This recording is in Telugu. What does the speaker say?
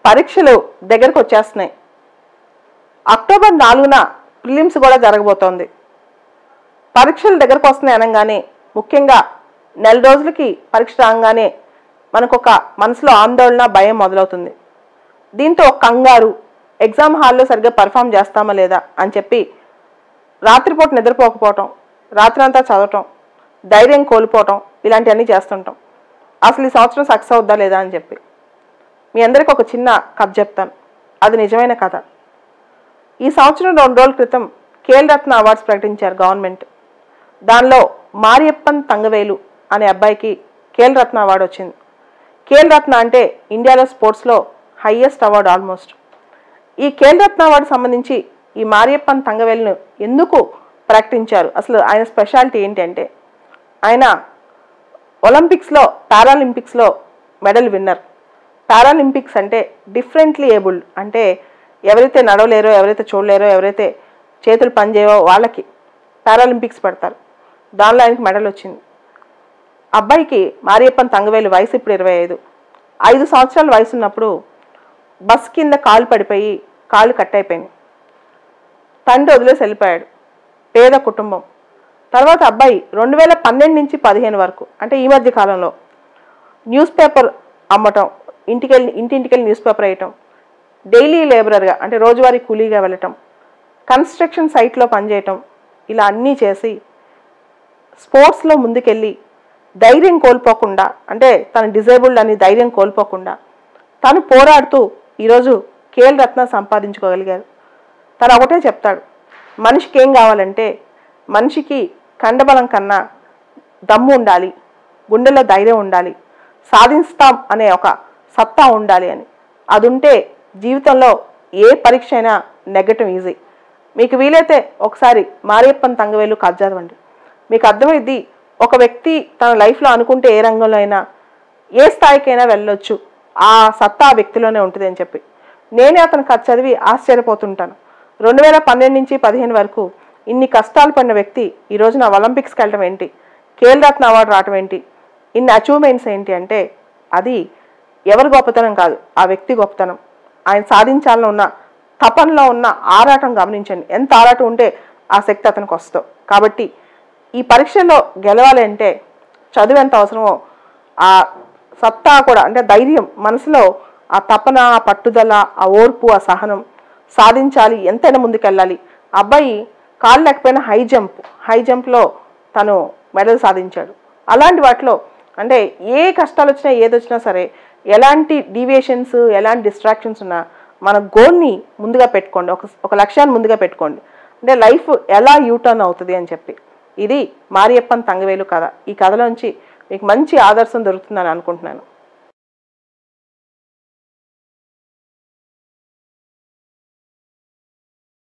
పరీక్షలు దగ్గరకు వచ్చేస్తున్నాయి అక్టోబర్ నాలుగున ప్రిలిమ్స్ కూడా జరగబోతోంది పరీక్షలు దగ్గరకు వస్తున్నాయి అనగానే ముఖ్యంగా నెల రోజులకి పరీక్ష రాగానే మనకు ఒక మనసులో ఆందోళన భయం మొదలవుతుంది దీంతో కంగారు ఎగ్జామ్ హాల్లో సరిగ్గా పర్ఫామ్ చేస్తామా లేదా అని చెప్పి రాత్రిపూట నిద్రపోకపోవటం రాత్రంతా చదవటం ధైర్యం కోల్పోవటం ఇలాంటివన్నీ చేస్తుంటాం అసలు ఈ సంవత్సరం సక్సెస్ అవుద్దా లేదా అని చెప్పి మీ అందరికి ఒక చిన్న కథ చెప్తాను అది నిజమైన కథ ఈ సంవత్సరం రెండు రోజుల క్రితం ఖేల్ రత్న అవార్డ్స్ ప్రకటించారు గవర్నమెంట్ దానిలో మారియప్పన్ తంగవేలు అనే అబ్బాయికి ఖేల్ రత్న అవార్డు వచ్చింది ఖేల్ రత్న అంటే ఇండియాలో స్పోర్ట్స్లో హైయెస్ట్ అవార్డు ఆల్మోస్ట్ ఈ ఖేల్ రత్న అవార్డు సంబంధించి ఈ మారియప్పన్ తంగవేలును ఎందుకు ప్రకటించారు అసలు ఆయన స్పెషాలిటీ ఏంటంటే ఆయన ఒలింపిక్స్లో పారాలింపిక్స్లో మెడల్ విన్నర్ పారాలింపిక్స్ అంటే డిఫరెంట్లీ ఏబుల్డ్ అంటే ఎవరైతే నడవలేరో ఎవరైతే చూడలేరో ఎవరైతే చేతులు పనిచేయవో వాళ్ళకి పారాలింపిక్స్ పెడతారు దానిలో ఆయనకి మెడల్ వచ్చింది అబ్బాయికి మారియప్పన్ తంగవేలు వయసు ఇప్పుడు ఇరవై ఐదు ఐదు సంవత్సరాల వయసు ఉన్నప్పుడు బస్ కింద కాలు పడిపోయి కాలు కట్ అయిపోయింది తండ్రి వదిలేసి వెళ్ళిపోయాడు పేద కుటుంబం తర్వాత అబ్బాయి రెండు వేల పన్నెండు నుంచి పదిహేను వరకు అంటే ఈ మధ్య కాలంలో న్యూస్ పేపర్ అమ్మటం ఇంటికెళ్ళి ఇంటింటికెళ్ళి న్యూస్ పేపర్ వేయటం డైలీ లేబరర్గా అంటే రోజువారీ కూలీగా వెళ్ళటం కన్స్ట్రక్షన్ సైట్లో పనిచేయటం ఇలా అన్నీ చేసి స్పోర్ట్స్లో ముందుకెళ్ళి ధైర్యం కోల్పోకుండా అంటే తన డిజేబుల్డ్ అని ధైర్యం కోల్పోకుండా తను పోరాడుతూ ఈరోజు కేల్ రత్న సంపాదించుకోగలిగారు తను ఒకటే చెప్తాడు మనిషికి ఏం కావాలంటే మనిషికి కండబలం కన్నా దమ్ము ఉండాలి గుండెలో ధైర్యం ఉండాలి సాధిస్తాం అనే ఒక సత్తా ఉండాలి అని అది ఉంటే జీవితంలో ఏ పరీక్ష అయినా నెగటివ్ ఈజీ మీకు వీలైతే ఒకసారి మారియప్పన్ తంగవేలు కథ చదవండి మీకు అర్థమైద్ది ఒక వ్యక్తి తన లైఫ్లో అనుకుంటే ఏ రంగంలో అయినా ఏ స్థాయికైనా వెళ్ళొచ్చు ఆ సత్తా ఆ వ్యక్తిలోనే ఉంటుంది అని చెప్పి నేనే అతను కథ చదివి ఆశ్చర్యపోతుంటాను రెండు వేల పన్నెండు నుంచి పదిహేను వరకు ఇన్ని కష్టాలు పడిన వ్యక్తి ఈ రోజున ఒలింపిక్స్కి వెళ్ళడం ఏంటి ఖేల్ రత్న అవార్డు రావడం ఏంటి ఇన్ని అచీవ్మెంట్స్ ఏంటి అంటే అది ఎవరి గొప్పతనం కాదు ఆ వ్యక్తి గొప్పతనం ఆయన సాధించాలని ఉన్న తపనలో ఉన్న ఆరాటం గమనించండి ఎంత ఆరాటం ఉంటే ఆ శక్తి అతనికి వస్తావు కాబట్టి ఈ పరీక్షలో గెలవాలి అంటే చదువు ఎంత అవసరమో ఆ సత్తా కూడా అంటే ధైర్యం మనసులో ఆ తపన ఆ పట్టుదల ఆ ఓర్పు ఆ సహనం సాధించాలి ఎంతైనా ముందుకెళ్ళాలి అబ్బాయి కాళ్ళు లేకపోయినా హై జంప్ హై జంప్లో తను మెడల్ సాధించాడు అలాంటి వాటిలో అంటే ఏ కష్టాలు వచ్చినా ఏది వచ్చినా సరే ఎలాంటి డీవియేషన్స్ ఎలాంటి డిస్ట్రాక్షన్స్ ఉన్నా మన గోల్ని ముందుగా పెట్టుకోండి ఒక ఒక లక్ష్యాన్ని ముందుగా పెట్టుకోండి అంటే లైఫ్ ఎలా యూటర్న్ అవుతుంది అని చెప్పి ఇది మారియప్పన్ తంగవేలు కథ ఈ కథలోంచి మీకు మంచి ఆదర్శం దొరుకుతుందని అనుకుంటున్నాను